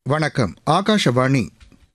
வணக்கம் ஆகாஷவாணி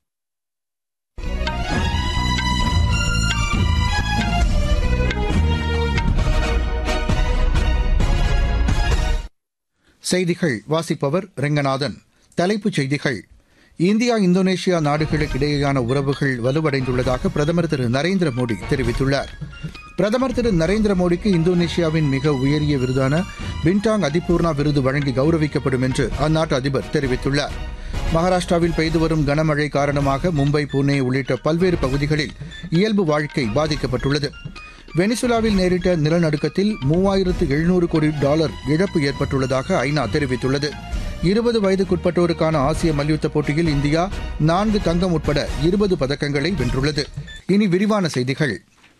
செய்திகள் வாசிப்பவர் ரெங்கநாதன் தலைப்புச் செய்திகள் இந்தியா இந்தோனேஷியா நாடுகளுக்கு இடையேயான உறவுகள் வலுவடைந்துள்ளதாக பிரதமர் திரு நரேந்திர மோடி தெரிவித்துள்ளார் பிரதமர் திரு நரேந்திர மோடிக்கு இந்தோனேஷியாவின் மிக உயரிய விருதான பின்டாங் அதிபூர்ணா விருது வழங்கி கௌரவிக்கப்படும் என்று அந்நாட்டு அதிபர் தெரிவித்துள்ளார் மகாராஷ்டிராவில் பெய்து வரும் கனமழை காரணமாக மும்பை புனே உள்ளிட்ட பல்வேறு பகுதிகளில் இயல்பு வாழ்க்கை பாதிக்கப்பட்டுள்ளது வெனிசுலாவில் நேரிட்ட நிலநடுக்கத்தில் மூவாயிரத்து எழுநூறு கோடி டாலர் இழப்பு ஏற்பட்டுள்ளதாக ஐநா தெரிவித்துள்ளது இருபது வயதுக்குட்பட்டோருக்கான ஆசிய மல்யுத்த போட்டியில் இந்தியா நான்கு தங்கம் உட்பட இருபது பதக்கங்களை வென்றுள்ளது இனி விரிவான செய்திகள்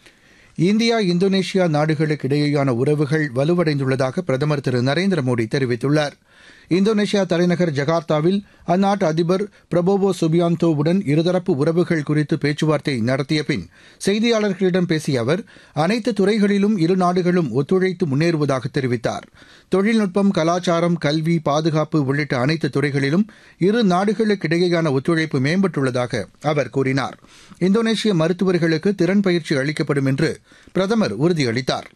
இந்தியா இந்தோனேஷியா நாடுகளுக்கு இடையேயான உறவுகள் வலுவடைந்துள்ளதாக பிரதமர் திரு நரேந்திர மோடி தெரிவித்துள்ளார் இந்தோனேஷியா தலைநகர் ஜகார்த்தாவில் அந்நாட்டு அதிபர் பிரபோவோ சுபியாந்தோவுடன் இருதரப்பு உறவுகள் குறித்து பேச்சுவார்த்தை நடத்திய பின் செய்தியாளர்களிடம் பேசிய அவர் அனைத்து துறைகளிலும் இரு நாடுகளும் ஒத்துழைத்து முன்னேறுவதாக தெரிவித்தார் தொழில்நுட்பம் கலாச்சாரம் கல்வி பாதுகாப்பு உள்ளிட்ட அனைத்து துறைகளிலும் இரு நாடுகளுக்கிடையேயான ஒத்துழைப்பு மேம்பட்டுள்ளதாக அவர் கூறினார் இந்தோனேஷிய மருத்துவர்களுக்கு திறன் பயிற்சி அளிக்கப்படும் என்று பிரதமர் உறுதியளித்தார்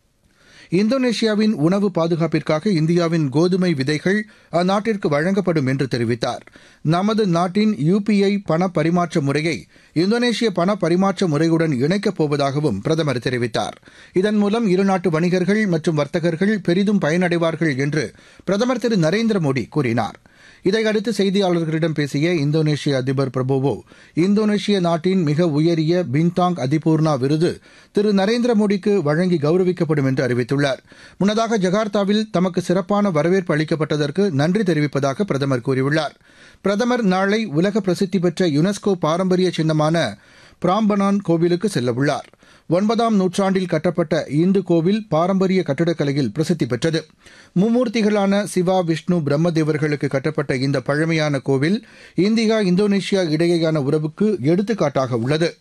இந்தோனேஷியாவின் உணவு பாதுகாப்பிற்காக இந்தியாவின் கோதுமை விதைகள் அந்நாட்டிற்கு வழங்கப்படும் என்று தெரிவித்தார் நமது நாட்டின் யுபிஐ பண பரிமாற்ற முறையை இந்தோனேஷிய பண பரிமாற்ற முறையுடன் இணைக்கப் போவதாகவும் பிரதமர் தெரிவித்தார் இதன் மூலம் இருநாட்டு வணிகர்கள் மற்றும் வர்த்தகர்கள் பெரிதும் பயனடைவார்கள் என்று பிரதமர் திரு நரேந்திர மோடி கூறினார் இதையடுத்து செய்தியாளர்களிடம் பேசிய இந்தோனேஷிய அதிபர் பிரபோவோ இந்தோனேஷிய நாட்டின் மிக உயரிய பின்தாங் அதிபூர்ணா விருது திரு நரேந்திர மோடிக்கு வழங்கி கௌரவிக்கப்படும் என்று அறிவித்துள்ளார் முன்னதாக ஜகார்த்தாவில் தமக்கு சிறப்பான வரவேற்பு அளிக்கப்பட்டதற்கு நன்றி தெரிவிப்பதாக பிரதமர் கூறியுள்ளார் பிரதமர் நாளை உலக பிரசித்தி பெற்ற யுனெஸ்கோ பாரம்பரிய சின்னமான பிராம்பனான் கோவிலுக்கு செல்லவுள்ளார் ஒன்பதாம் நூற்றாண்டில் கட்டப்பட்ட இந்து கோவில் பாரம்பரிய கட்டடக்கலையில் பிரசித்தி பெற்றது மும்மூர்த்திகளான சிவா விஷ்ணு பிரம்மதேவர்களுக்கு கட்டப்பட்ட இந்த பழமையான கோவில் இந்தியா இந்தோனேஷியா இடையேயான உறவுக்கு எடுத்துக்காட்டாக உள்ளது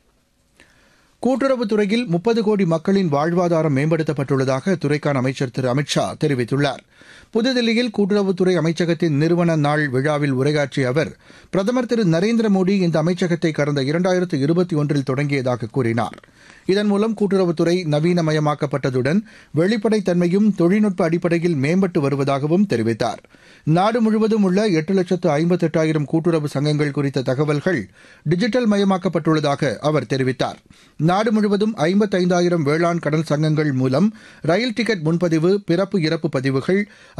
கூட்டுறவுத்துறையில் முப்பது கோடி மக்களின் வாழ்வாதாரம் மேம்படுத்தப்பட்டுள்ளதாக அத்துறைக்கான அமைச்சர் திரு அமித்ஷா தெரிவித்துள்ளார் புதுதில்லியில் கூட்டுறவுத்துறை அமைச்சகத்தின் நிறுவன நாள் விழாவில் உரையாற்றிய அவர் பிரதமர் திரு நரேந்திர மோடி இந்த அமைச்சகத்தை கடந்த இரண்டாயிரத்து இருபத்தி ஒன்றில் தொடங்கியதாக கூறினார் இதன் மூலம் கூட்டுறவுத்துறை நவீனமயமாக்கப்பட்டதுடன் வெளிப்படைத்தன்மையும் தொழில்நுட்ப அடிப்படையில் மேம்பட்டு வருவதாகவும் தெரிவித்தார் நாடு முழுவதும் உள்ள எட்டு லட்சத்து ஐம்பத்தெட்டாயிரம் கூட்டுறவு சங்கங்கள் குறித்த தகவல்கள் டிஜிட்டல் மயமாக்கப்பட்டுள்ளதாக அவர் தெரிவித்தார் நாடு முழுவதும் ஐம்பத்தைந்தாயிரம் வேளாண் கடல் சங்கங்கள் மூலம் ரயில் டிக்கெட் முன்பதிவு பிறப்பு இறப்பு பதிவுகள்